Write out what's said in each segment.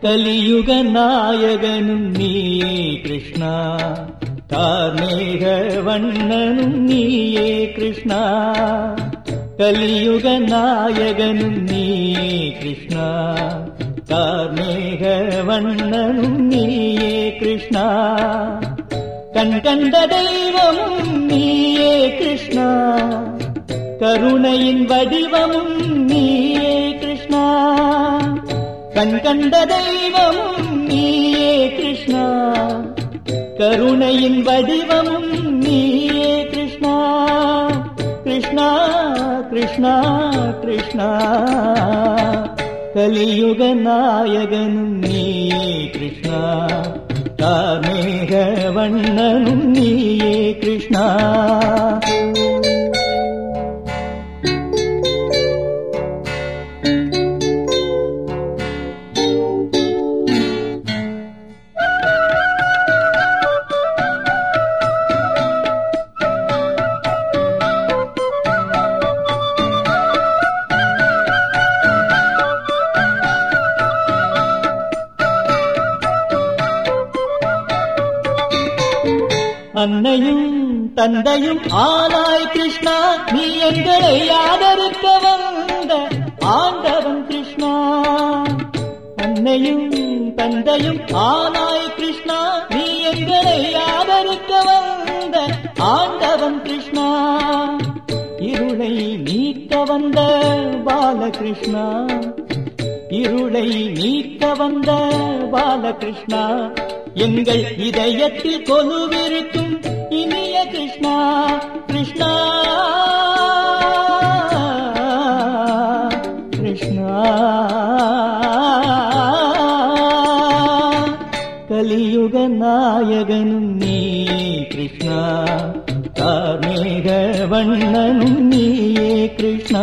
கலியுக நாயகனும் நீயே கிருஷ்ணா கார்மேக வண்ணனும் நீயே கிருஷ்ணா கலியுக நாயகனும் நீயே கிருஷ்ணா கார்மேக வண்ணனும் நீயே கிருஷ்ணா கண் கண்ட தெய்வமும் நீயே கிருஷ்ணா கருணையின் வடிவமும் நீயே கிருஷ்ணா கண் கண்ட தெய்வமும் நீயே கிருஷ்ணா கருணையின் வடிவமும் நீயே கிருஷ்ணா கிருஷ்ணா கிருஷ்ணா கிருஷ்ணா கலியுக நாயகனும் நீயே கிருஷ்ணா காமேக வண்ணனும் நீயே கிருஷ்ணா அன்னையும் தந்தையும் ஆனாய் கிருஷ்ணா நீ எங்களை ஆதரிக்க வந்த ஆண்டவன் கிருஷ்ணா அன்னையும் தந்தையும் ஆனாய் கிருஷ்ணா நீ எங்களை ஆதரிக்க வந்த ஆண்டவன் கிருஷ்ணா இருளை நீக்க வந்த பாலகிருஷ்ணா இருளை நீக்க வந்த பாலகிருஷ்ணா எங்கள் இதயத்தில் கொலுவிருக்கும் இனிய கிருஷ்ணா கிருஷ்ணா கிருஷ்ணா கலியுக நாயகனும் நீ கிருஷ்ணா கார்மேக வண்ணனும் நீயே கிருஷ்ணா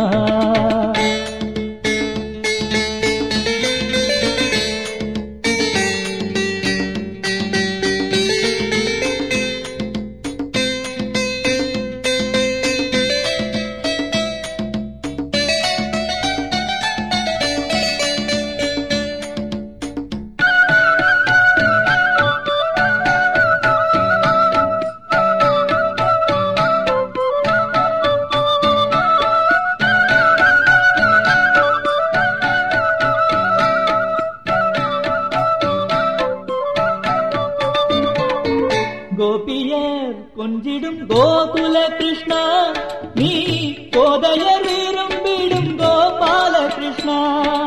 கோபியர் கொஞ்சிடும் கோகுல கிருஷ்ணா நீ கோதையர் விரும்பிடும் கோபால கிருஷ்ணா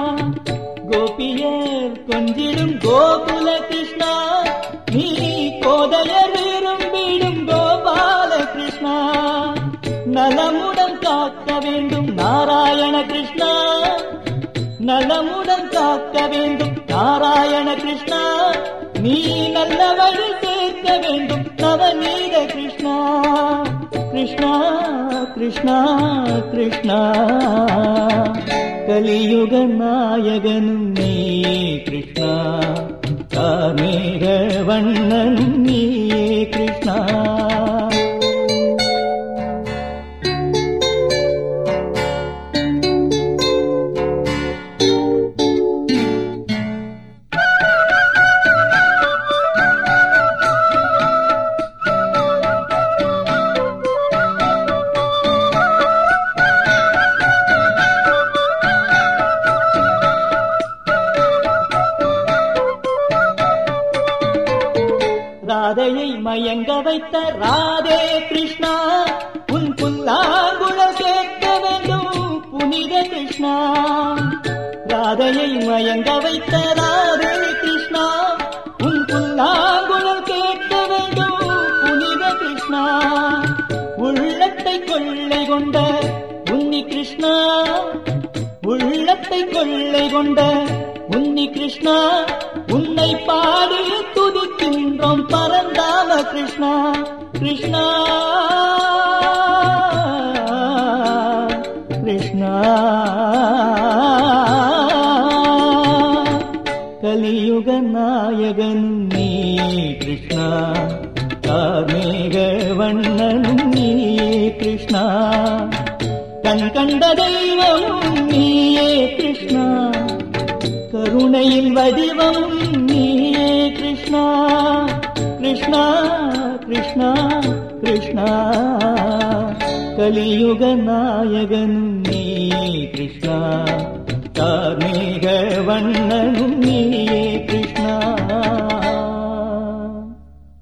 கோபியர் கொஞ்சிடும் கோகுல கிருஷ்ணா நீ கோதையர் விரும்பிடும் கோபால கிருஷ்ணா நலமுடன் காக்க வேண்டும் நாராயண கிருஷ்ணா நலமுடன் காக்க வேண்டும் நாராயண கிருஷ்ணா நீ நல்ல வழி சேர்க்க வேண்டும் நவநீத கிருஷ்ணா கிருஷ்ணா கிருஷ்ணா கிருஷ்ணா கலியுக நாயகனும் நீ கிருஷ்ணா காமேக வண்ணனும் நீயே கிருஷ்ணா ராதையை மயங்க வைத்த ராதே கிருஷ்ணா உன் புல்லாங்குழ கேட்க வேண்டும் புனித கிருஷ்ணா ராதையை மயங்க வைத்த ராதே கிருஷ்ணா உன் புல்லாங்குழல் கேட்க வேண்டும் புனித கிருஷ்ணா உள்ளத்தை கொள்ளை கொண்ட உன்னி கிருஷ்ணா உள்ளத்தை கொள்ளை கொண்ட உன்னி கிருஷ்ணா உன்னை பாடி துதிக்கின்றோம் பரந்தாம கிருஷ்ணா கிருஷ்ணா கிருஷ்ணா கலியுக நாயகனும் நீ கிருஷ்ணா கார்மேக வண்ணனும் நீயே கிருஷ்ணா கண் கண்ட தெய்வம் நீயே கிருஷ்ணா கருணையின் வடிவம் நீயே கிருஷ்ணா கிருஷ்ணா கிருஷ்ணா கிருஷ்ணா கலியுக நாயகனும் நீயே கிருஷ்ணா கார்மேக வண்ணனும் நீயே கிருஷ்ணா